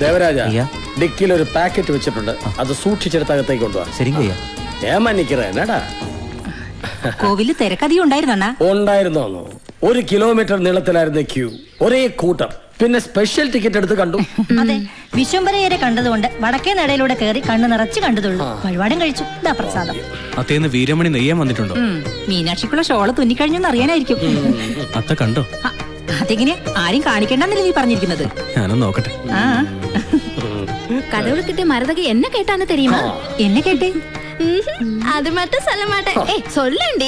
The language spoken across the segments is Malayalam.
ദേവരാജ ஐயா. ഡിക്കിൽ ഒരു പാക്കറ്റ് വെച്ചിട്ടുണ്ട് അത് സൂക്ഷിച്ചെടുത്ത് അകത്തേക്ക് കൊണ്ടുപോവാ சரிங்க ஐயா ഏമാ നിக்கிறേ എന്നടാ കോവില് തിരക്കധികം ഉണ്ടായിരുന്നണ്ണ ഉണ്ടായിരുന്നോന്നു ഒരു കിലോമീറ്റർ നീളത്തിലായിരുന്ന ക്യൂ ഒരേ കൂട്ടം പിന്നെ സ്പെഷ്യൽ ടിക്കറ്റ് എടുത്ത് കണ്ടു അതെ വിശ്വംഭരയരെ കണ്ടതുകൊണ്ട് വടക്കേ നടയിലൂടെ കയറി കണ്ണു നിറച്ച് കണ്ടതുള്ളൂ വഴിപാടും കഴിച്ചു ഇതാ പ്രസാദം അത്തേന്ന് വീരമണി നെയ്യാൻ വന്നിട്ടുണ്ടോ ഉം, മീനാക്ഷിക്കുള്ള ഷോള് തുന്നിക്കഴിഞ്ഞെന്ന് അറിയാനായിരിക്കും അത്ത കണ്ടോ ആ, അതെങ്ങനെ ആരും കാണിക്കണ്ടെന്നല്ലേ നീ പറഞ്ഞിരിക്കുന്നത് ഞാനൊന്ന് നോക്കട്ടെ ആ கடவுளுக்கிட்ட மரதகை என்ன கேட்டான்னு தெரியுமா എന്നെ കേട്ടേ அது மட்டும் சொல்ல மாட்டேன் ஏய் சொல்லண்டி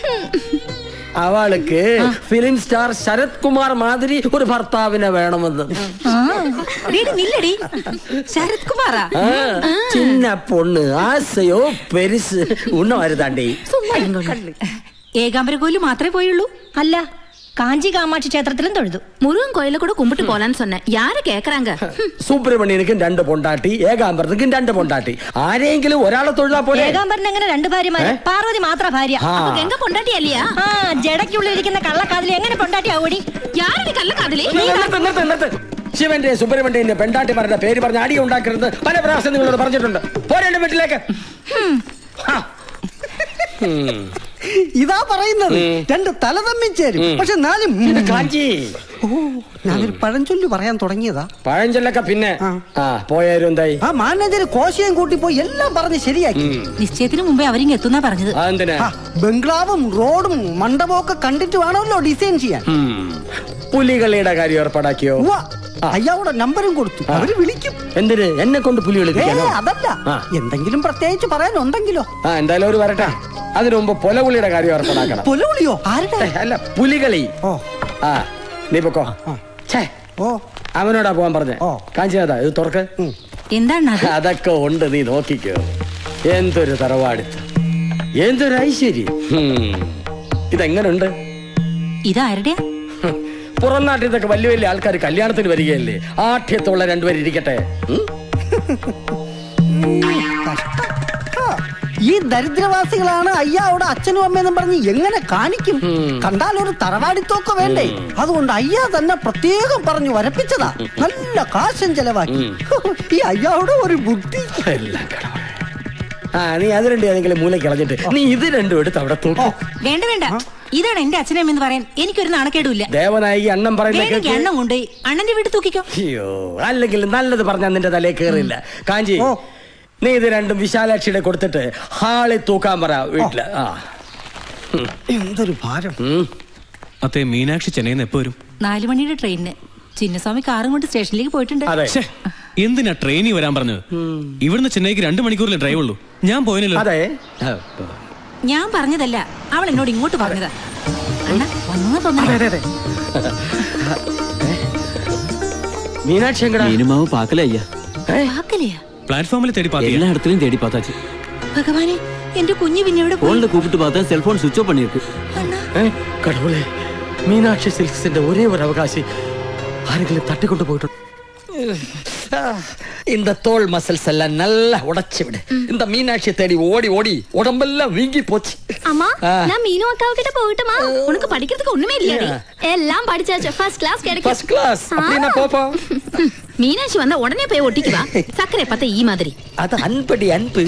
അവൾക്ക് ഫിലിം സ്റ്റാർ ശരത് കുമാർ മാതിരി ഒരു ഭർത്താവിനെ വേണമെന്ന് ആ, ഡേടി നില്ലടി ശരത് കുമാറാ ആ, ചിന്ന പൊണ്ണ് ആസയോ പെരിസ് ഉണ്ണ വരുതാണ്ടേ சும்மா இருங்க ഏകാംബര കോയില് മാത്രമേ പോയുള്ളൂ അല്ല കാഞ്ചി കാമാക്ഷി ക്ഷേത്രത്തിലും തൊഴുതു முருகன் கோயில கூட கும்பிட்டு போலான்னு சொன்னேன் யாரு கேக்குறாங்க സുബ്രഹ്മണ്യനിക്കും രണ്ട് പൊണ്ടാട്ടി ഏകാംബരത്തിനും രണ്ട് പൊണ്ടാട്ടി ആരെങ്കിലും ഒരാളെ തൊഴിലാ പോലെ ഏകാംബരൻ എങ്ങനെ രണ്ട് ഭാര്യമാര് ഏ? പാർവതി മാത്ര ഭാര്യ ആ. அப்ப கெங்க பொண்டாட்டி இல்லையா ആ ജടയ്ക്കുള്ളിൽ ഇരിക്കുന്ന കള്ളക്കാതിൽ എങ്ങനെ പൊണ്ടാട്ടി ആവൂടി யாரு கள்ள காதலி നിർത്ത്, നിർത്ത്, നിർത്ത്. ശിവന്റെ സുബ്രഹ്മണ്യന്റെ പെണ്ടാട്ടിമാരുടെ പേര് പറഞ്ഞ് അടി ഉണ്ടാക്കരുത് പല പ്രാവശ്യം നിങ്ങളോട് പറഞ്ഞിട്ടുണ്ട് പോരേണ്ട വീട്ടിലേക്ക് ഹാ. ഉം. ഇതാ പറയുന്നത് രണ്ട് തല തമ്മിൽ ചേരും പക്ഷെ നാലും ഇത് കാഞ്ചി ഓ ഞാനൊരു പഴഞ്ചൊല്ലു പറയാൻ തുടങ്ങിയതാ പഴഞ്ചൊല്ലൊക്കെ പിന്നെ ആ. ആ പോയാലും എന്തായി ആ മാനേജർ കോശയും കൂട്ടി പോയി എല്ലാം പറഞ്ഞ് ശരിയാക്കി നിശ്ചയത്തിന് മുമ്പേ അവരിങ്ങ് എത്തുന്നാ പറഞ്ഞത് ആ, എന്തിനാ ആ, ബംഗ്ലാവും റോഡും മണ്ഡപവും ഒക്കെ കണ്ടിട്ട് വേണമല്ലോ ഡിസൈൻ ചെയ്യാൻ ഉം. പുലികളിയുടെ കാര്യം ഏർപ്പാടാക്കിയോ ഉവ്വ, അയാളുടെ നമ്പരും കൊടുത്തു അവര് വിളിക്കും എന്തിന് എന്നെ കൊണ്ട് പുലി ഏ കളിപ്പിക്കാനോ അതല്ല ആ. എന്തെങ്കിലും പ്രത്യേകിച്ച് പറയാനുണ്ടെങ്കിലോ ആ എന്തായാലും ഒരു വരട്ടെ അതിനു മുമ്പ് പൊലകുളിയുടെ കാര്യം ഏർപ്പാടാക്കണം പുലവിളിയോ ആരുടെ ഏ, അല്ല പുലികളി ഓ ആ നീ പൊക്കോ ഛേ ഓ അവനോടാ പോവാൻ പറഞ്ഞേ ഓ. കാഞ്ചിനാഥാ ഇത് തുറക്ക് എന്താണ് അത് അതൊക്കെ ഉണ്ട് നീ നോക്കിക്കോ എന്തൊരു തറവാടിത്ത് എന്തൊരു ഐശ്വര്യം ഹും. ഇതെങ്ങനുണ്ട് ഇതാരുടെയാ ഹും. പുറം നാട്ടിൽ നിന്നൊക്കെ വലിയ വലിയ ആൾക്കാർ കല്യാണത്തിന് വരികയല്ലേ ആഠ്യത്തുള്ള രണ്ടുപേർ ഇരിക്കട്ടെ ഉം? ആ, ഈ ദരിദ്രവാസികളാണ് അയ്യാവിടെ അച്ഛനും അമ്മയെന്നും പറഞ്ഞ് എങ്ങനെ കാണിക്കും കണ്ടാൽ ഒരു തറവാടിത്തോക്കെ വേണ്ടേ അതുകൊണ്ട് അയ്യ തന്നെ പ്രത്യേകം പറഞ്ഞു വരപ്പിച്ചതാ നല്ല കാശം ചെലവാക്കി ഈ അയ്യാവിടെ ഒരു ബുദ്ധി എല്ലാം കടമ. ആ നീ അത് രണ്ടും ഏതെങ്കിലും മൂലയ്ക്ക് കളഞ്ഞിട്ട് നീ ഇത് രണ്ടും എടുത്ത് അവിടെ തൂക്കും വേണ്ട വേണ്ട ഇതാണ് എന്റെ അച്ഛനും എന്ന് പറയാൻ എനിക്കൊരു നാണക്കേടുമില്ല ദേവനായി അണ്ണം പറയുന്ന വേണമെങ്കിൽ കേൾക്ക്. എണ്ണം കൊണ്ടുപോയി അണ്ണന്റെ വീട്ടിൽ തൂക്കിക്കോ അയ്യോ അല്ലെങ്കിൽ നല്ലത് പറഞ്ഞാൽ നിന്റെ തലയിൽ കയറില്ല കാഞ്ചി ഓ. നീ ഇത് രണ്ടും വിശാലാക്ഷിയുടെ കൊടുത്തിട്ട് ഹാളിൽ തൂക്കാൻ പറ വീട്ടില് ആ എന്തൊരു ഭാരം ഉം. അത്തേ മീനാക്ഷി ചെന്നൈയിൽ നിന്ന് എപ്പോ വരും നാലു മണിയുടെ ട്രെയിനിന് ചിന്നസ്വാമി കാറും കൊണ്ട് സ്റ്റേഷനിലേക്ക് പോയിട്ടുണ്ട് അതെ ഛേ, എന്തിനാ ട്രെയിനിൽ വരാൻ പറഞ്ഞത് ഇവിടുന്ന് ചെന്നൈക്ക് രണ്ട് മണിക്കൂറിലെ ഡ്രൈവ് ഉള്ളൂ ഞാൻ പോയനല്ലോ അതെ ഞാൻ പറഞ്ഞതല്ല അവൾ എന്നോട് ഇങ്ങോട്ട് പറഞ്ഞതാ അണ്ണ വന്നു തോന്നുന്നു മീനാക്ഷി എങ്കടാ இனிமாவும் பார்க்கல ஐயா വാക്കലയാ പ്ലാറ്റ്ഫോമിൽ തേടി പാത്തിയ எல்லா இடத்துலயும் தேடி பார்த்தாச்சு ഭഗവാനെ എന്റെ കുഞ്ഞു പിന്നെ എവിടെ പോയി போன்ல கூப்பிட்டு பார்த்தா செல்போன் சுவிட்ச் ஆஃப் பண்ணிருக்கு അണ്ണാ ഏ, കടവുളെ മീനാക്ഷി സിൽക്സിന്റെ ഒരേ ഒരു അവകാശി ആരെങ്കിലും തട്ടിക്കൊണ്ടു പോയിട്ടുണ്ട് இந்த தோல் மசில்ஸ் எல்லாம் நல்லா உடைச்சு விடு இந்த மீனாட்சி தேடி ஓடி ஓடி உடம்பெல்லாம் வீங்கி போச்சு அம்மா ஆ. நான் மீனு அக்காவு கிட்ட போகட்டுமா உனக்கு படிக்கிறதுக்கு ஒண்ணுமே இல்லையாடி எல்லாம் படிச்சாச்சு ஃபர்ஸ்ட் கிளாஸ் கிடைக்கும் ஃபர்ஸ்ட் கிளாஸ் அப்படின்னா போப்போம் ம், மீனாட்சி வந்தா உடனே போய் ஒட்டிக்குவா சக்கரை பார்த்தா ஈ மாதிரி அது அன்படி அன்பு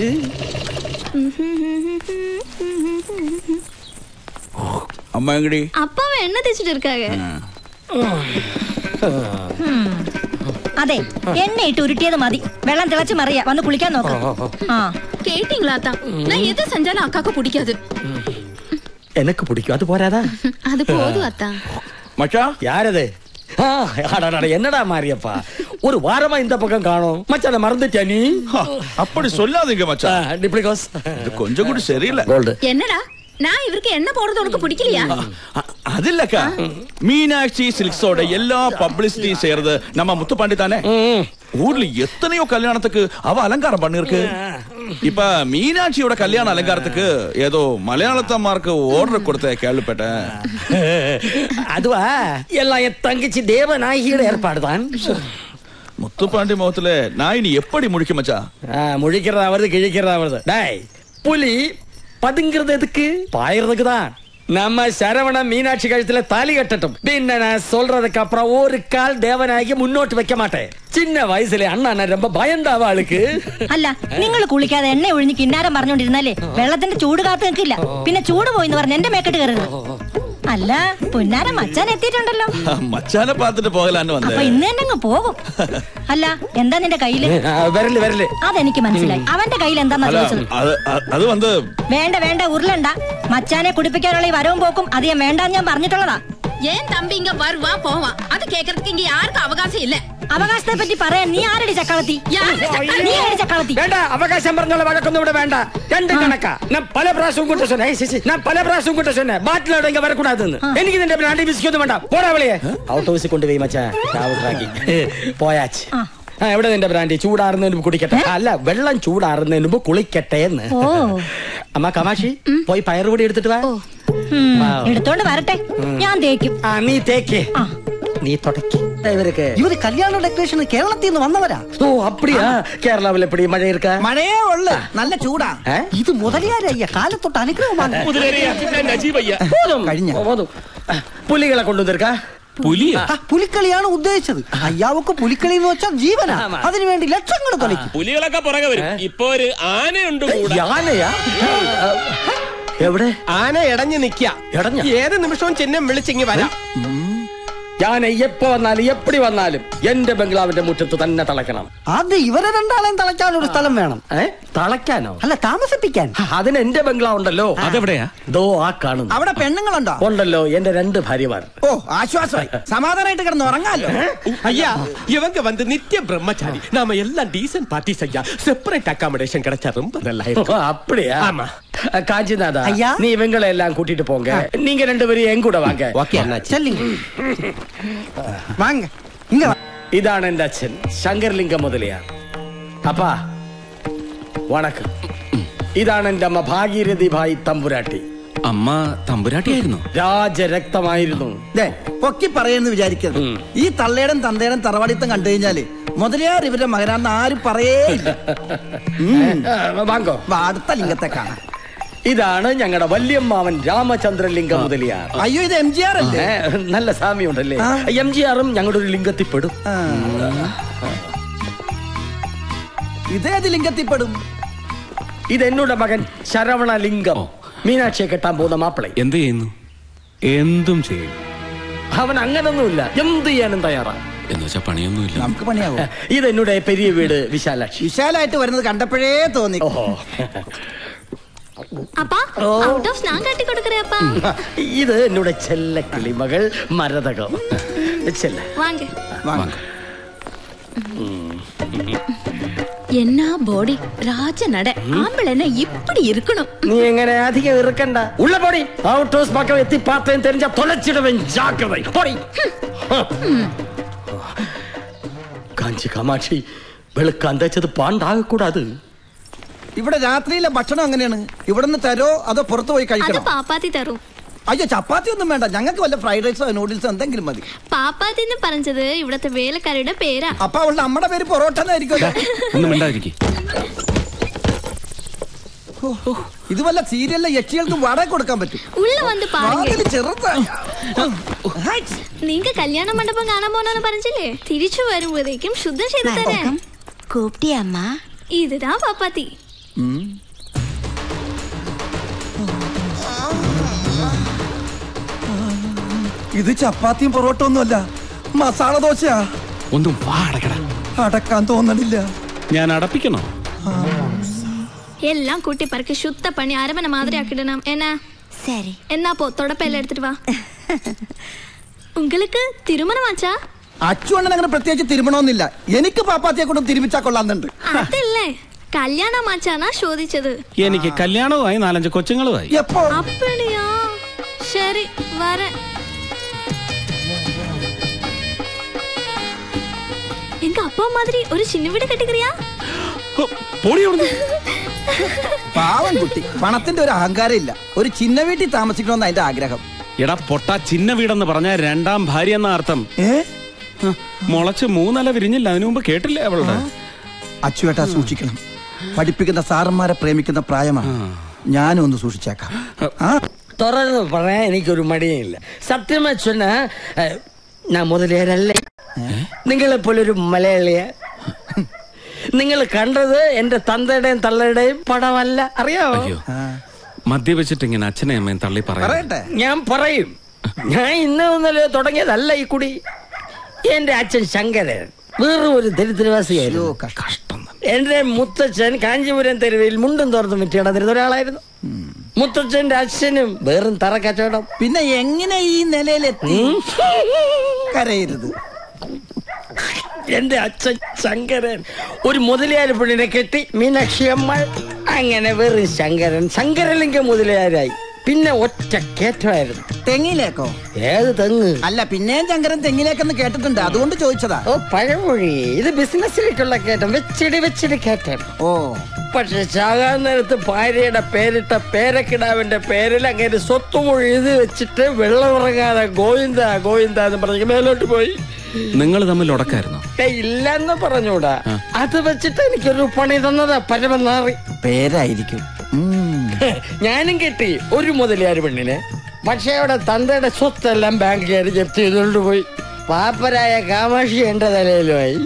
അമ്മ എങ്ങടി அப்பாவை என்ன தேய்ச்சிட்டு இருக்காங்க അതെ എണ്ണ ഇട്ട് ഉരുട്ടിയത് മതി വെള്ളം തിളച്ച് മറിയ വന്ന് കുളിക്കാൻ നോക്കാം ആ கேட்டீங்களா தான் நான் எது செஞ்சாலும் அக்காக்கு பிடிக்காது எனக்கு பிடிக்கும் அது போறாதா அது போதும் அத்தா മച്ചാ யாரது ஆ, அடடட, என்னடா மாரியப்பா ஒரு வாரமா இந்த பக்கம் காணோம் மச்சான மறந்துட்டியா நீ அப்படி சொல்லாதீங்க மச்சா டிப்ளிகோஸ் இது கொஞ்சம் கூட சரியில்லை கோல்டு என்னடா நான் இவருக்கு என்ன போடுறது உனக்கு பிடிக்கலையா அ- அதில்லக்கா மீனாட்சி சில்க்ஸோட எல்லா பப்ளிசிட்டியும் செய்யறது நம்ம முத்துப்பாண்டி தானே ஊர்ல எத்தனையோ கல்யாணத்துக்கு அவ அலங்காரம் பண்ணிருக்கு இப்ப மீனாட்சியோட கல்யாண அலங்காரத்துக்கு ஏதோ மலையாளத்தம்மாருக்கு ஆர்டர் கொடுத்த கேள்விப்பட்டேன் அதுவா எல்லாம் என் தங்கச்சி தேவநாயகியோட ஏற்பாடுதான் முத்துப்பாண்டி முகத்துல நான் இனி எப்படி முடிக்க மச்சா ஆ, முழிக்கிறதா வருது கிழிக்கிறதா வருது டேய் புலி பதுங்கிறது எதுக்கு பாயறதுக்கு தான் நம்ம சரவண மீனாட்சி கழுத்துல தாலி கட்டட்டும் பின்ன நான் சொல்றதுக்கு அப்புறம் ஒரு கால் தேவனாகி முன்னோட்டு வைக்க மாட்டேன் சின்ன வயசுல அண்ணா நான் ரொம்ப பயந்தாவ ஆளுக்கு അല്ല നിങ്ങൾ കുളിക്കാതെ എണ്ണ ഒഴിഞ്ഞ് കിന്നാരം പറഞ്ഞോണ്ടിരുന്നാലേ വെള്ളത്തിന്റെ ചൂട് കാത്തു നിൽക്കില്ല പിന്നെ ചൂട് പോയിന്ന് പറഞ്ഞ് എന്റെ മേക്കെട്ട് കയറരുത് അല്ല പുന്നാരം മച്ചാൻ എത്തിയിട്ടുണ്ടല്ലോ മച്ചാനെ പാത്തിട്ട് പോകലാന്ന് അപ്പൊ വന്നേ ഇന്ന് തന്നെ അങ്ങ് പോകും അല്ല എന്താ നിന്റെ കയ്യില് ആ, വരല് വരല് അതെനിക്ക് മനസ്സിലായി അവന്റെ കയ്യിൽ എന്താന്നാ അല്ല ചോദിച്ചത് അത് അത് അത് വന്ന് വേണ്ട വേണ്ട ഉരുളണ്ട മച്ചാനെ കുടിപ്പിക്കാനുള്ള ഈ വരവും പോക്കും അധികം വേണ്ടാന്ന് ഞാൻ പറഞ്ഞിട്ടുള്ളതാ ஏன் தம்பி இங்க வருவான் போவான் அது கேக்குறதுக்கு இங்க யாருக்கும் அவகாசம் இல்ல അവകാശത്തെ പറ്റി പറയാൻ നീ ആരടി ചക്കളത്തി നീ ആരടി ചക്കളത്തി വേണ്ട അവകാശം പറഞ്ഞുള്ള വഴക്കൊന്നും ഇവിടെ വേണ്ട രണ്ട് കണക്കാ ഞാൻ പല പ്രാവശ്യവും കൂട്ട சொன்னேன் ஏய், சிசி, நான் பல പ്രാവശ്യവും കൂട്ട சொன்னேன் ബാറ്റിലോട് ഇങ്ങ വരക്കൂടാതെന്ന് എനിക്ക് നിന്റെ ബ്രാൻഡി ബിസ്ക്കൊന്നും വേണ്ട പോടാ വിളിയെ ഔട്ട് ഹൗസിൽ കൊണ്ടുപോയി മച്ചാ ചാവുട്രാക്കി പോയാച്ച് ആ എവിടെ നിന്റെ ബ്രാൻഡി ചൂടാറുന്നതിന് മുമ്പ് കുടിക്കട്ടെ അല്ല വെള്ളം ചൂടാറുന്നതിന് മുമ്പ് കുളിക്കട്ടെ എന്ന് ഓ അമ്മ കമാഷി പോയി പയറുപൊടി എടുത്തിട്ട് വാ ഉം, എടുത്തോണ്ട് വരട്ടെ ഞാൻ തേക്കും ആ നീ തേക്ക് നീ തുടക്കി ഇവരൊക്കെ ഇവര് കല്യാണ ഡെക്കറേഷൻ കേരളത്തിൽ നിന്ന് വന്നവരാ ഓ അപ്പടിയാ കേരളാവിൽ എപ്പടി മഴ இருக்கா മഴയേ ഉള്ളു നല്ല ചൂടാ ഏ? ഇത് മുതലിയാരയ്യ കാലത്തൊട്ട് അനുഗ്രഹമാണ് കഴിഞ്ഞ പോതും പുലികളെ കൊണ്ടുവന്നിരിക്കാ പുലിയാ ആ, പുലിക്കളിയാണ് ഉദ്ദേശിച്ചത് അയ്യാവക്ക് പുലിക്കളി എന്ന് വെച്ചാൽ ജീവനാ ആമാ. അതിനുവേണ്ടി ലക്ഷങ്ങൾ തൊലയ്ക്കും പുലികളൊക്കെ പുറകെ വരും ഇപ്പൊ ഒരു ആനയുണ്ട് കൂടെ യാനയാ എവിടെ ആന ഇടഞ്ഞു നിക്ക ഇടഞ്ഞ? ഏത് നിമിഷവും ചിഹ്നം വിളിച്ചിങ്ങി വരാം യാന എപ്പോ വന്നാലും എപ്പടി വന്നാലും എന്റെ ബംഗ്ലാവിന്റെ മുറ്റത്ത് തന്നെ തളക്കണം ആദ്യം ഇവരെ രണ്ടാളെയും തളയ്ക്കാൻ ഒരു സ്ഥലം വേണം ഏ തളയ്ക്കാനോ അല്ല താമസിപ്പിക്കാൻ അതിന് എന്റെ ബംഗ്ലാവ് ഉണ്ടല്ലോ അതെവിടെയാ ദോ ആ കാണുന്നു അവിടെ പെണ്ണുങ്ങളുണ്ടോ ഉണ്ടല്ലോ എന്റെ രണ്ട് ഭാര്യമാർ ഓ ആശ്വാസമായി സമാധാനമായിട്ട് കിടന്ന് ഉറങ്ങാലോ ஐயா இவங்க வந்து நித்திய பிரம்மச்சாரி நாம எல்லாம் டீசன்ட் பார்ட்டிஸ் ஐயா செப்பரேட் அகாமடேஷன் கிடைச்சா ரொம்ப நல்லா ஓ, இருக்கும் அப்படியா ஆமா. காஞ்சிநாதா ஐயா. நீ இவங்களை எல்லாம் கூட்டிட்டு போங்க நீங்க ரெண்டு பேரும் என் கூட வாங்க ஓகே அண்ணாச்சி ചെല്ലിങ് വാങ്ങ ഇങ്ങ വാ. ഇതാണ് എന്റെ അച്ഛൻ ശങ്കർലിംഗ മുതലിയാർ അപ്പാ വണക്കം ഇതാണ് എന്റെ അമ്മ ഭാഗീരഥി ഭായി തമ്പുരാട്ടി അമ്മ തമ്പുരാട്ടിയായിരുന്നു രാജരക്തമായിരുന്നു ദേ, പൊക്കി പറയുന്നു വിചാരിക്കരുത് ഈ തള്ളയുടെ തന്തയുടെ തറവാടിത്തം കണ്ടു കഴിഞ്ഞാല് മുതലയാർ ഇവരുടെ മകനാണെന്ന് ആരും പറയേ ഇല്ല. ആ, വാങ്ങോ വാ, അടുത്ത ലിംഗത്തെ കാണാം ഇതാണ് ഞങ്ങളുടെ വല്യമ്മാവൻ രാമചന്ദ്രലിംഗ മുതലിയാർ അയ്യോ ഇത് എം ജി ആർ അല്ലേ ഏ, നല്ല സാമ്യമുണ്ടല്ലേ ആ. എം ജി ആറും ഞങ്ങളുടെ ഒരു ലിംഗത്തിൽ പെടും ആ. ഇതേത് ലിംഗത്തിൽപ്പെടും ഇത് എന്നോട് മകൻ ശരവണ ലിംഗം മീനാക്ഷിയെ കെട്ടാൻ പോകുന്ന മാപ്പിളെ എന്ത് ചെയ്യുന്നു എന്തും ചെയ്യും അവൻ അങ്ങനൊന്നുമില്ല എന്ത് ചെയ്യാനും തയ്യാറാണ് എന്ന് വെച്ചാ പണിയൊന്നുമില്ല നമുക്ക് പണിയാവോ ഇത് എന്നോട് പെരിയ വീട് വിശാലാക്ഷി വിശാലായിട്ട് വരുന്നത് കണ്ടപ്പോഴേ തോന്നി ഓഹോ அப்பா அவுட் ஆஃப் நான் கட்டி கொடுக்குறேன் அப்பா ഇത് എന്നോട് ചെല്ല കിളിമകൾ മരതകം ചെല്ല வாங்க വാങ്ങ്. என்ன பாடி ராஜ நட ஆம்பளைன்னா இப்படி இருக்கணும் നീ എങ്ങനെ അധികം ഇറുക്കണ്ട ഉള്ള പൊടി ഔട്ട് ഹൗസ് പക്കം എത്തി പാത്തേം തെരഞ്ഞ തൊലച്ചിടവൻ ജാഗ്രത പൊടി കാഞ്ചി കാമാക്ഷി വെളുക്കാൻ തേച്ചത് പാണ്ടാകക്കൂടാത് ഇവിടെ രാത്രിയിലെ ഭക്ഷണം എങ്ങനെയാണ് ഇവിടെ നിന്ന് തരോ അതോ പുറത്തു പോയി அது കഴിക്കണോ പാപ്പാത്തി തരും അയ്യോ ചപ്പാത്തി ഒന്നും വേണ്ട ഞങ്ങൾക്ക് വല്ല ഫ്രൈഡ് റൈസോ നൂഡിൽസോ എന്തെങ്കിലും മതി പാപ്പാത്തി എന്ന് പറഞ്ഞത് ഇവിടത്തെ വേലക്കാരുടെ പേരാ അപ്പൊ അവളുടെ അമ്മയുടെ പേര് പൊറോട്ട എന്നായിരിക്കുമല്ലോ ഒന്നും മിണ്ടാതിരിക്കെ ഇത് വല്ല സീരിയലിലെ യക്ഷികൾക്ക് വാടക കൊടുക്കാൻ പറ്റും ഉള്ള വന്ന് പാരുங்க വാതില് ചെറുതാ നീങ്ക കല്യാണ മണ്ഡപം കാണാൻ പോണെന്ന് പറഞ്ഞില്ലേ തിരിച്ചു വരുമ്പോഴേക്കും ശുദ്ധം ചെയ്തു തരാം கூப்பிட்டியா அம்மா ഇതാ പാപ്പാത്തി ഇത് ചപ്പാത്തിയും പൊറോട്ട ഒന്നുമല്ല മസാല ദോശയാ ഒന്നും വാ അടക്കടാ അടക്കാൻ തോന്നണില്ല ഞാൻ അടപ്പിക്കണോ എല്ലാം കൂട്ടി പറക്കി ശുദ്ധ പണി അരമന മാതിരി ആക്കിടണം എന്നാ சரி എന്നാ പോ തുടപ്പെല്ലാം എടുത്തിട്ട് വാ உங்களுக்கு തിരുമണമാച്ചാ അച്ചു അണ്ണൻ അങ്ങനെ പ്രത്യേകിച്ച് തിരുമണമെന്നില്ല എനിക്ക് പാപ്പാത്തിയെ കൊണ്ടും തിരുമിച്ചാ കൊള്ളാന്നുണ്ട് അതല്ലേ കല്യാണമാച്ചാന്നാ ചോദിച്ചത് എനിക്ക് കല്യാണവുമായി നാലഞ്ച് കൊച്ചുങ്ങളുമായി എപ്പോ அப்படியா சரி வரேன் எங்க அப்பா மாதிரி ஒரு சின்ன வீடு கட்டிக்கிறியா ഹോ, പോടി അവിടുന്ന്. പാവം കുട്ടി പണത്തിന്റെ ഒരു അഹങ്കാരം ഇല്ല ഒരു ചിന്ന വീട്ടിൽ താമസിക്കണമെന്ന് അതിന്റെ ആഗ്രഹം എടാ പൊട്ട ചിന്ന വീടെന്ന് പറഞ്ഞ രണ്ടാം ഭാര്യ എന്ന അർത്ഥം ഏ ഹ, മുളച്ച് മൂന്നല വിരിഞ്ഞില്ല അതിനു മുമ്പ് കേട്ടില്ലേ അവളുടെ അച്ചുവേട്ടാ സൂക്ഷിക്കണം പഠിപ്പിക്കുന്ന സാറന്മാരെ പ്രേമിക്കുന്ന പ്രായമാണ് ഞാനും ഒന്ന് സൂക്ഷിച്ചേക്കാം ആ തുറന്ന് പറയാൻ എനിക്കൊരു മടിയില്ല സത്യമാ ചൊന്ന ഞാൻ മുതലേരല്ല നിങ്ങളെ പോലൊരു മലയാളിയ നിങ്ങൾ കണ്ടത് എന്റെ തന്തയുടെയും തള്ളയുടെയും പടമല്ല അറിയാമോ അയ്യോ മദ്യപിച്ചിട്ട് ഇങ്ങനെ അച്ഛനെ അമ്മയും തള്ളി പറയാം പറയട്ടെ ഞാൻ പറയും ഞാൻ ഇന്ന് ഒന്നല്ലേ തുടങ്ങിയതല്ല ഈ കുടി എന്റെ അച്ഛൻ ശങ്കരൻ വേറെ ഒരു ദരിദ്രവാസിയായിരുന്നു കഷ്ടം എന്റെ മുത്തച്ഛൻ കാഞ്ചീപുരം തെരുവിൽ മുണ്ടും തോർത്തും വിറ്റ് നടന്നിരുന്ന ഒരാളായിരുന്നു മുത്തച്ഛന്റെ അച്ഛനും വേറും തറ കച്ചവടം പിന്നെ എങ്ങനെ ഈ നിലയിലെത്തി കരയരുത് എന്റെ അച്ഛൻ ശങ്കരൻ ഒരു മുതലയാർ പെണ്ണിനെ കെട്ടി മീനാക്ഷി അമ്മ അങ്ങനെ വെറും ശങ്കരൻ ശങ്കരലിംഗം മുതലയാരായി പിന്നെ ഒറ്റ കയറ്റമായിരുന്നു തെങ്ങിലേക്കോ ഏത് തെങ്ങ് അല്ല പിന്നെയും ചങ്കരൻ തെങ്ങിലേക്കെന്ന് കേട്ടിട്ടുണ്ട് അതുകൊണ്ട് ചോദിച്ചതാ ഓ പഴമൊഴി ഇത് ബിസിനസ്സിലേക്കുള്ള കയറ്റം വെച്ചിടി വെച്ചിടി കയറ്റം ഓ പക്ഷെ ചാകാൻ നേരത്ത് ഭാര്യയുടെ പേരിട്ട പേരക്കിടാവിന്റെ പേരിൽ അങ്ങനെ സ്വത്തുമൊഴി എഴുതി വെച്ചിട്ട് വെള്ളം ഇറങ്ങാതെ ഗോവിന്ദ ഗോവിന്ദ എന്ന് പറഞ്ഞ് മേലോട്ട് പോയി നിങ്ങൾ തമ്മിൽ ഉടക്കായിരുന്നു ഏയ്, ഇല്ലെന്ന് പറഞ്ഞൂടാ അത് വെച്ചിട്ട് എനിക്കൊരു പണി തന്നതാ പരമനാറി പേരായിരിക്കും ഉം. ഞാനും കിട്ടി ഒരു മുതലിയാർ പെണ്ണിനെ പക്ഷെ അവിടെ തന്തയുടെ സ്വത്തെല്ലാം ബാങ്കുകാർ ജപ്തി ചെയ്തുകൊണ്ട് പോയി പാപ്പരായ കാമാക്ഷി എന്റെ തലയിലുമായി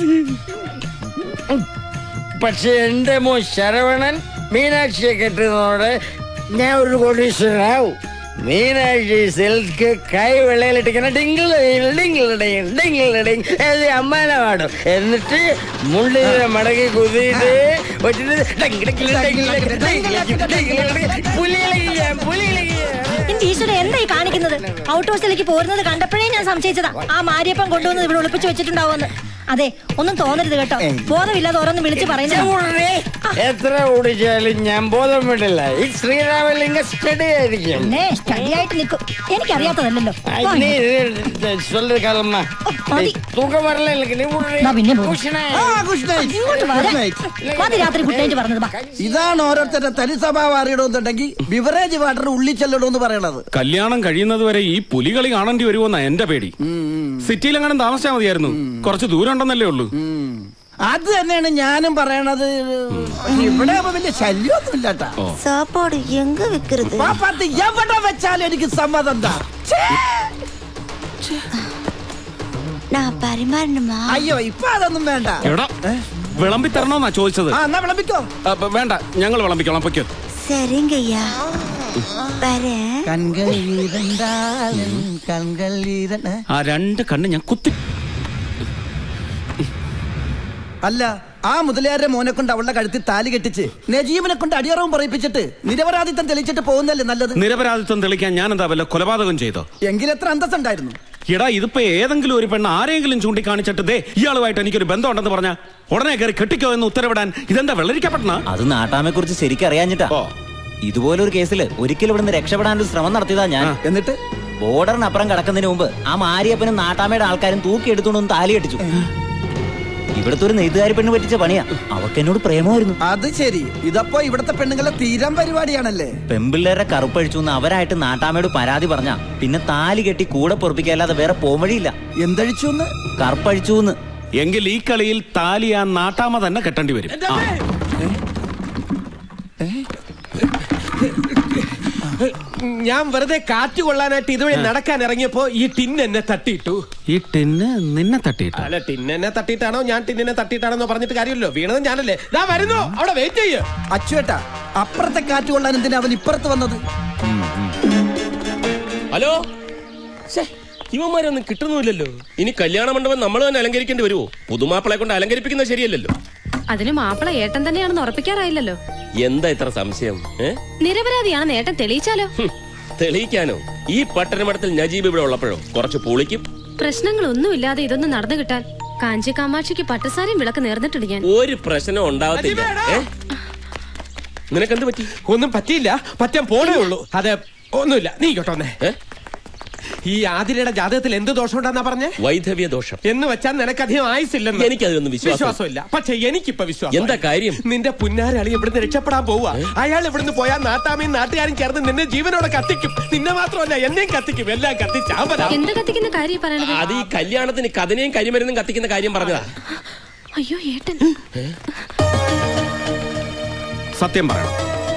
പക്ഷെ എന്റെ മോ ശരവണൻ മീനാക്ഷിയെ കെട്ടുന്നതോടെ ഞാൻ ഒരു കോടീശ്വരനാവും മീനാക്ഷി സിൽക്ക് കൈ വെള്ളയിലിട്ടിങ്ങനെ ഡിങ്കിൾ ഡിങ്കിൾ ഡിങ്കിൾ ഡിങ് എഴുതി അമ്മാനെ പാടും എന്നിട്ട് മുള്ളിനെ മടക്കി കുതിയിട്ട് വെച്ചിട്ട് ഡിങ് ഡിങ് ഡിങ് ഡിങ് ഡിങ് ഡിങ് ഡിങ് പുലിയിളകിയ പുലിയിളകിയ എന്റെ ഈശ്വര എന്തായി കാണിക്കുന്നത് ഔട്ട് ഹൗസിലേക്ക് പോരുന്നത് കണ്ടപ്പോഴേ ഞാൻ സംശയിച്ചതാ ആ മാരിയപ്പം കൊണ്ടുവന്ന് ഇവിടെ ഒളിപ്പിച്ചു വെച്ചിട്ടുണ്ടാവുമെന്ന് അതെ ഒന്നും തോന്നരുത് കേട്ടോ ബോധമില്ലാതെ ഓരോന്ന് വിളിച്ച് പറയുന്നത് ചൂടേ. എത്ര ഓടിച്ചാലും ഞാൻ ബോധം വിടില്ല ഈ ശ്രീരാമലിംഗ സ്റ്റഡി ആയിരിക്കും പിന്നെ സ്റ്റഡി ആയിട്ട് നിൽക്കും എനിക്കറിയാത്തതല്ലല്ലോ ആ, വാ നീ ഇങ്ങ്. ഇത് சொல்லு காலம்மா மதி. தூக்கம் வரல எனக்கு நீ ദാ പിന്നെ പോകുന്നു. ആ, good night. ഇങ്ങോട്ട് വാ. Good night. മതി രാത്രി ഗുഡ് നൈറ്റ് പറഞ്ഞത് ബാ ഇതാണ് ഓരോരുത്തരുടെ തനി സ്വഭാവം അറിയണമെന്നുണ്ടെങ്കിൽ ബിവറേജ് വാട്ടർ ഉള്ളിൽ ചെല്ലണമെന്ന് പറയണത് കല്യാണം കഴിയുന്നത് വരെ ഈ പുലികളി കാണേണ്ടി വരുമോന്നാ എന്റെ പേടി സിറ്റിയിലെങ്ങനെ താമസിച്ചാൽ മതിയായിരുന്നു കുറച്ച് ദൂരം ഉണ്ടെന്നല്ലേ ഉള്ളൂ അത് തന്നെയാണ് ഞാനും പറയണത് ഇവിടെ ആവുമ്പോ വലിയ ശല്യമൊന്നും ഇല്ലാട്ടാ சாப்பாடு எங்க வைக்கிறது പാപ്പാത്ത് എവിടെ വെച്ചാലും എനിക്ക് സമ്മതം എന്താ நான் பரிமாறணுமா അയ്യോ ഇപ്പൊ അതൊന്നും വേണ്ട എടാ വിളമ്പി തരണോന്നാ ചോദിച്ചത് ആ എന്നാ വിളമ്പിക്കോ അപ്പൊ വേണ്ട ഞങ്ങൾ വിളമ്പിക്കോളാം പൊയ്ക്കോ சரிங்க ஐயா வரேன் കൺകൾ ഈരണ്ടാലും കൺകൾ ഈരണ്ട ആ രണ്ട് കണ്ണ് ഞാൻ കുത്തി അല്ല ആ മുതലയാരുടെ മോനെ കൊണ്ട് അവളുടെ കഴുത്തിൽ താലി കെട്ടിച്ച് നജീബിനെ കൊണ്ട് അടിയറവും പറയിപ്പിച്ചിട്ട് നിരപരാധിത്വം തെളിച്ചിട്ട് പോകുന്നല്ലേ നല്ലത് നിരപരാധിത്വം തെളിക്കാൻ ഞാൻ എന്താ വല്ല കൊലപാതകം ചെയ്തോ എങ്കിലെത്ര അന്തസ്സുണ്ടായിരുന്നു എടാ ഇതിപ്പോ ഏതെങ്കിലും ഒരു പെണ്ണ് ആരെങ്കിലും ചൂണ്ടിക്കാണിച്ചിട്ട് ദേ ഇയാളുമായിട്ട് എനിക്കൊരു ബന്ധമുണ്ടെന്ന് പറഞ്ഞ ഉടനെ കയറി കെട്ടിക്കോ എന്ന് ഉത്തരവിടാൻ ഇതെന്താ വെള്ളരിക്കപ്പെട്ടണ അത് നാട്ടാമെ കുറിച്ച് ശരിക്കും അറിയാഞ്ഞിട്ടാ ഇതുപോലൊരു കേസില് ഒരിക്കലും ഇവിടുന്ന് രക്ഷപ്പെടാനൊരു ശ്രമം നടത്തിയതാ ഞാൻ എന്നിട്ട് ബോർഡറിനപ്പുറം കടക്കുന്നതിന് മുമ്പ് ആ മാരിയപ്പനും നാട്ടാമയുടെ ആൾക്കാരും തൂക്കി എടുത്തുകൊണ്ട് താലി കെട്ടിച്ചു ഇവിടുത്തെ ഒരു നെയ്ത്തുകാരി പെണ്ണ് പറ്റിച്ച പണിയാ അവക്ക് എന്നോട് പ്രേമമായിരുന്നു അത് ശരി ഇതപ്പോ ഇവിടുത്തെ പെണ്ണുങ്ങളെ തീരം പരിപാടിയാണല്ലേ പെമ്പിള്ളേരെ കറുപ്പഴിച്ചു എന്ന് അവരായിട്ട് നാട്ടാമയോട് പരാതി പറഞ്ഞ പിന്നെ താലി കെട്ടി കൂടെ പൊറപ്പിക്കല്ലാതെ വേറെ പോംവഴിയില്ല എന്തഴിച്ചു കറുപ്പഴിച്ചു എന്ന് എങ്കിൽ ഈ കളിയിൽ താലി ആ നാട്ടാമ തന്നെ കെട്ടേണ്ടി വരും ആ. ഞാൻ വെറുതെ കാറ്റ് കൊള്ളാനായിട്ട് ഇതുവഴി നടക്കാൻ ഇറങ്ങിയപ്പോ ഈ ടിൻ എന്നെ തട്ടിയിട്ടു ഈ ടിന്ന് നിന്നെ തട്ടിയിട്ട് അല്ല ടിൻ എന്നെ തട്ടിയിട്ടാണോ ഞാൻ ടിന്നിനെ തട്ടിയിട്ടാണോ പറഞ്ഞിട്ട് കാര്യമല്ലോ വീണത് ഞാനല്ലേ ഞാൻ വരുന്നു അവിടെ വെയിറ്റ് ചെയ്യ് അച്ചുവേട്ടാ അപ്പുറത്തെ കാറ്റ് കൊള്ളാൻ എന്തിനാ അവൻ ഇപ്പുറത്ത് വന്നത് ഹലോ ശ്ശേ, ഇവന്മാരൊന്നും കിട്ടുന്നുമില്ലല്ലോ ഇനി കല്യാണ മണ്ഡപം നമ്മൾ തന്നെ അലങ്കരിക്കേണ്ടി വരുമോ പുതുമാപ്പിളെ കൊണ്ട് അലങ്കരിപ്പിക്കുന്നത് ശരിയല്ലല്ലോ അതിന് മാപ്പിള ഏട്ടൻ തന്നെയാണെന്ന് ഉറപ്പിക്കാറായില്ലല്ലോ എന്താ ഇത്ര സംശയം ഏ നിരപരാധിയാണെന്ന് ഏട്ടൻ തെളിയിച്ചാലോ ഹും, തെളിയിക്കാനോ ഈ പട്ടണമഠത്തിൽ നജീബ് ഇവിടെ ഉള്ളപ്പോഴോ കുറച്ച് പൊളിക്കും പ്രശ്നങ്ങളൊന്നുമില്ലാതെ ഇതൊന്നും നടന്നു കിട്ടാൻ കാഞ്ചി കാമാക്ഷിക്ക് പട്ടുസാരിയും വിളക്ക് നേർന്നിട്ടുണ്ട് ഞാൻ ഒരു പ്രശ്നം ഉണ്ടാവത്തില്ല ഏ? നിനക്കെന്ത് പറ്റി ഒന്നും പറ്റിയില്ല പറ്റാൻ പോണേ ഉള്ളൂ അതെ ഒന്നുമില്ല നീ കേട്ടോന്നെ ഏ? ഈ ആതിരയുടെ ജാതകത്തിൽ എന്ത് ദോഷം ഉണ്ടെന്നാ പറഞ്ഞേ വൈധവ്യ ദോഷം എന്ന് വെച്ചാൽ നിനക്കധികം ആയുസില്ലെന്ന് എനിക്കതിലൊന്നും വിശ്വാസം- വിശ്വാസമില്ല പക്ഷെ എനിക്കിപ്പോ വിശ്വാസം എന്താ കാര്യം? നിന്റെ പുന്നാരളി ഇവിടുന്ന് രക്ഷപ്പെടാൻ പോവാ അയാൾ ഇവിടുന്ന് പോയാൽ നാട്ടാമയും നാട്ടുകാരും ചേർന്ന് നിന്നെ ജീവനോടെ കത്തിക്കും നിന്നെ മാത്രമല്ല എന്നെയും കത്തിക്കും എല്ലാം കത്തിച്ചാമ്പലാ എന്ത് കത്തിക്കുന്ന കാര്യം പറയണത് അത് ഈ കല്യാണത്തിന് കഥനയും കരിമരുന്നും കത്തിക്കുന്ന കാര്യം പറഞ്ഞതാ അയ്യോ ഏട്ടൻ സത്യം പറയണം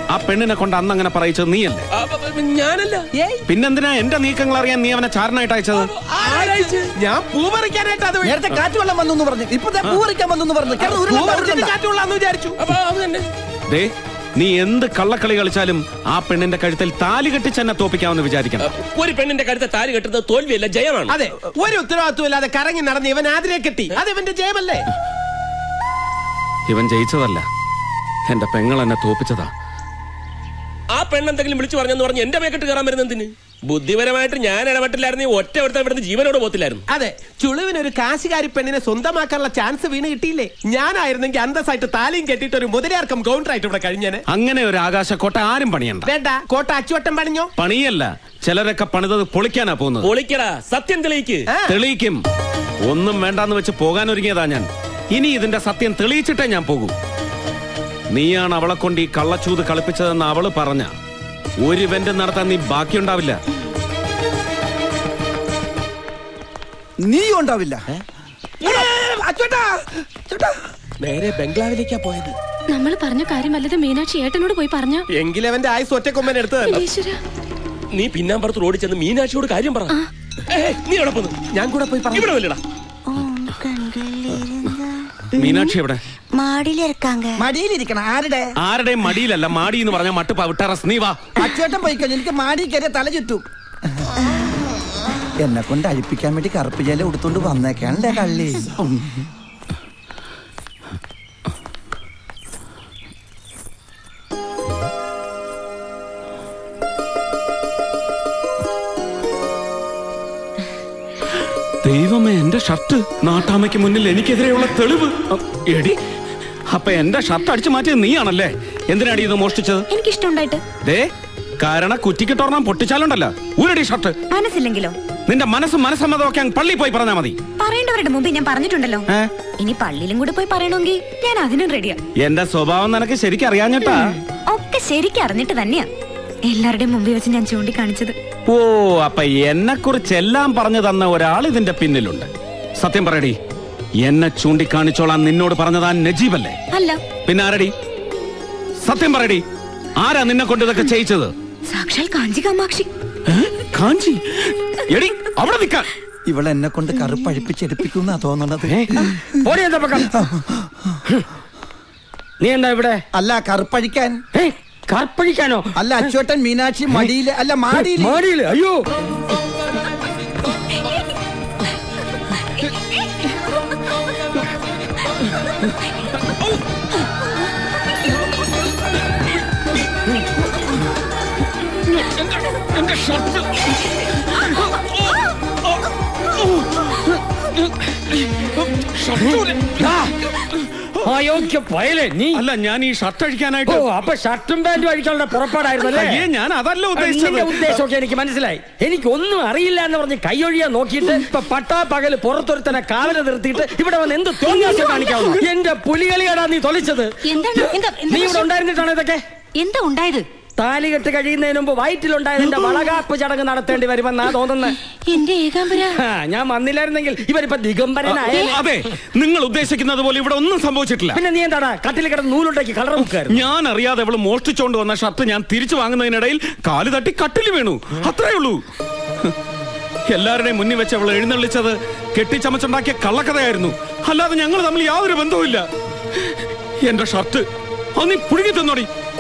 ആ പെണ്ണിനെ കൊണ്ട് അന്ന് അങ്ങനെ പറയിച്ചത് നീയല്ലേ ആ, ബ- ബ- ഞാനല്ല പിന്നെന്തിനാ എന്റെ നീക്കങ്ങൾ അറിയാൻ നീ അവനെ ചാരനായിട്ട് അയച്ചത് ആരായിച്ച്? ഞാൻ പൂ പറിക്കാനായിട്ട് അത് നേരത്തെ കാറ്റ് വെള്ളം വന്നു എന്ന് പറഞ്ഞു ഇപ്പൊ ദേ പൂ പറിക്കാൻ വന്നു എന്ന് പറഞ്ഞു കിടന്ന് പൂ ഉരുളണ്ട, പറിച്ചിട്ട് ഉരുളണ്ട. കാറ്റുകൊള്ളാന്ന് വിചാരിച്ചു അപ്പൊ അത് തന്നെ ദേ നീ എന്ത് കള്ളക്കളി കളിച്ചാലും ആ പെണ്ണിന്റെ കഴുത്തിൽ താലി കെട്ടിച്ച് എന്നെ തോപ്പിക്കാമെന്ന് വിചാരിക്കണം ഒരു പെണ്ണിന്റെ കഴുത്തെ താരി കെട്ടുന്നത് തോൽവിയല്ല ജയമാണ് അതെ ഒരു ഉത്തരവാദിത്വം ഇല്ലാതെ കറങ്ങി നടന്ന് ഇവൻ ആതിരെ കെട്ടി അത് ഇവന്റെ ജയമല്ലേ ഇവൻ ജയിച്ചതല്ല എന്റെ പെങ്ങൾ എന്നെ തോപ്പിച്ചതാ ആ പെണ്ണെന്തെങ്കിലും വിളിച്ചു പറഞ്ഞെന്ന് പറഞ്ഞ് എന്റെ മേക്കെട്ട് കയറാൻ വരുന്ന എന്തിന് ബുദ്ധിപരമായിട്ട് ഞാൻ ഇടപെട്ടില്ലായിരുന്നു ഒറ്റ ഒരുത്തൻ ഇവിടുന്ന് ജീവനോട് പോത്തില്ലായിരുന്നു അതെ ചുളുവിന് ഒരു കാശുകാരി പെണ്ണിനെ സ്വന്തമാക്കാനുള്ള ചാൻസ് വീണ് കിട്ടിയില്ലേ ഞാനായിരുന്നെങ്കിൽ അന്തസ്സായിട്ട് താലിയും കെട്ടിയിട്ട് ഒരു മുതലാർക്കം കൗണ്ടറായിട്ട് ഇവിടെ കഴിഞ്ഞേനെ അങ്ങനെ ഒരു ആകാശക്കോട്ട ആരും പണിയണ്ട വേണ്ട കോട്ട അച്ചുവട്ടം പണിഞ്ഞോ പണിയല്ല ചിലരൊക്കെ പണിതത് പൊളിക്കാനാ പോകുന്നത് പൊളിക്കടാ സത്യം തെളിയിക്ക് തെളിയിക്കും ഒന്നും വേണ്ടാന്ന് വെച്ച് പോകാൻ ഒരുങ്ങിയതാ ഞാൻ ഇനി ഇതിന്റെ സത്യം തെളിയിച്ചിട്ടേ ഞാൻ പോകൂ നീയാണ് അവളെ കൊണ്ട് ഈ കള്ളച്ചൂത് കളിപ്പിച്ചതെന്ന് അവള് പറഞ്ഞ ഒരു ഇവന്റ് നടത്താൻ നീ ബാക്കിയുണ്ടാവില്ല നീ ഉണ്ടാവില്ല നേരെ ബംഗ്ലാവിലേക്കാ പോയത് നമ്മൾ പറഞ്ഞ കാര്യം വല്ലത് മീനാക്ഷി ഏട്ടനോട് പോയി പറഞ്ഞ എങ്കിലും അവന്റെ ആയുസ് ഒറ്റക്കൊമ്പൻ എടുത്തതല്ലോ ഈശ്വര നീ പിന്നാമ്പുറത്ത് റോഡിൽ ചെന്ന് മീനാക്ഷിയോട് കാര്യം പറ ഏയ്, നീ എവിടെ പോന്നു ഞാൻ കൂടെ പോയി ഇവിടെ വല്ലടാ മീനാക്ഷി എവിടെ மாடியில இருக்காங்க മടിയിലിരിക്കണം ആരുടെ ആരുടെയും മടിയിലല്ല മാടി എന്ന് പറഞ്ഞ മട്ട് പവിട്ടറസ് നീ വാ അച്ചേട്ടൻ പോയി കഴിഞ്ഞു എനിക്ക് മാടി കയറിയ തല ചുറ്റും എന്നെ കൊണ്ട് അഴിപ്പിക്കാൻ വേണ്ടി കറുപ്പ് ജല ഉടുത്തോണ്ട് വന്നേക്കാണല്ലേ കള്ളി ഉം. ദൈവമേ എന്റെ ഷർട്ട് നാട്ടാമയ്ക്ക് മുന്നിൽ എനിക്കെതിരെയുള്ള തെളിവ് അ, എടി അപ്പൊ എന്റെ ഷർട്ട് അടിച്ചു മാറ്റിയത് നീയാണല്ലേ എന്തിനാടി ഇത് മോഷ്ടിച്ചത് എനിക്കിഷ്ടമുണ്ടായിട്ട് ദേ കാരണം കുറ്റിക്കിട്ടോർണം പൊട്ടിച്ചാലുണ്ടല്ലോ ഊരടി ഷർട്ട് മനസ്സില്ലെങ്കിലോ നിന്റെ മനസ്സും മനസ്സമ്മതമൊക്കെ അങ്ങ് പള്ളി പോയി പറഞ്ഞാ മതി പറയേണ്ടവരുടെ മുമ്പ് ഞാൻ പറഞ്ഞിട്ടുണ്ടല്ലോ ഏ? ഇനി പള്ളിയിലും കൂടി പോയി പറയണമെങ്കിൽ ഞാൻ അതിനും റെഡിയാ എന്റെ സ്വഭാവം നിനക്ക് ശരിക്കും അറിയാഞ്ഞിട്ടാ ഒക്കെ ശരിക്കും അറിഞ്ഞിട്ട് തന്നെയാ എല്ലാവരുടെയും മുമ്പിൽ വെച്ച് ഞാൻ ചൂണ്ടിക്കാണിച്ചത് ഓ അപ്പൊ എന്നെ കുറിച്ച് എല്ലാം പറഞ്ഞു തന്ന ഒരാൾ ഇതിന്റെ പിന്നിലുണ്ട് സത്യം പറയടി എന്നെ ചൂണ്ടിക്കാണിച്ചോളാൻ നിന്നോട് പറഞ്ഞതാ നജീബല്ലേ അല്ല പിന്നെ ആരടി സത്യം പറയടി ആരാ നിന്നെ കൊണ്ട് ഇതൊക്കെ ചെയ്യിച്ചത് സാക്ഷാൽ കാഞ്ചി കാമാക്ഷി കാഞ്ചി എടി അവിടെ നിൽക്കാൻ ഇവളെ എന്നെ കൊണ്ട് കറുപ്പഴിപ്പിച്ചെടുപ്പിക്കുന്ന തോന്നണത് ഓടി എന്താ പക്കം നീ എന്താ ഇവിടെ അല്ല കറുപ്പഴിക്കാൻ കർപ്പഴിക്കാനോ അല്ല അച്ചോട്ടൻ മീനാക്ഷി മടിയില് അല്ല മാടിയില് മാടിയില് അയ്യോ എന്റെ ഷർട്ട് അയോഗ്യ പയലേ നീ അല്ല ഞാൻ ഈ ഷർട്ട് അഴിക്കാനായിട്ട് ഓ അപ്പൊ ഷർട്ടും പാന്റും അഴിക്കാനുള്ള പുറപ്പാടായിരുന്നല്ലേ അയ്യേ, ഞാൻ അതല്ല ഉദ്ദേശിച്ചത്. നിന്റെ ഉദ്ദേശമൊക്കെ എനിക്ക് മനസ്സിലായി എനിക്ക് ഒന്നും അറിയില്ല എന്ന് പറഞ്ഞ് കൈയൊഴിയാൻ നോക്കിയിട്ട് ഇപ്പൊ പട്ടാ പകല് പുറത്തൊരുത്തനെ കാവല നിർത്തിയിട്ട് ഇവിടെ വന്ന് എന്ത് തോന്നിയാസം കാണിക്കാവുന്നു എന്റെ പുലികളിയാടാ നീ തൊളിച്ചത് എന്താണ് എന്താ നീ ഇവിടെ ഉണ്ടായിരുന്നിട്ടാണ് ഇതൊക്കെ എന്താ ഉണ്ടായത് താലി കെട്ട് കഴിയുന്നതിന് മുമ്പ് വയറ്റിലുണ്ടായതിന്റെ വളകാപ്പ് ചടങ്ങ് നടത്തേണ്ടി വരുമെന്നാ തോന്നുന്നത് എന്റെ ഏകാംബര ആ, ഞാൻ വന്നില്ലായിരുന്നെങ്കിൽ ഇവരിപ്പോ ദിഗംബരനായ അതെ നിങ്ങൾ ഉദ്ദേശിക്കുന്നത് പോലെ ഇവിടെ ഒന്നും സംഭവിച്ചിട്ടില്ല പിന്നെ നീ എന്താടാ കട്ടിൽ കിടന്ന് നൂലുണ്ടാക്കി കളർ മുക്കായിരുന്നു ഞാൻ അറിയാതെ അവള് മോഷ്ടിച്ചോണ്ട് വന്ന ഷർട്ട് ഞാൻ തിരിച്ചു വാങ്ങുന്നതിനിടയിൽ കാല് തട്ടി കട്ടിൽ വീണു അത്രേ ഉള്ളൂ എല്ലാവരുടെയും മുന്നിൽ വെച്ച് അവൾ എഴുന്നള്ളിച്ചത് കെട്ടിച്ചമച്ചുണ്ടാക്കിയ കള്ളക്കഥയായിരുന്നു അല്ലാതെ ഞങ്ങൾ തമ്മിൽ യാതൊരു ബന്ധവുമില്ല എന്റെ ഷർട്ട് അത് നീ പുഴുങ്ങി തന്നോടി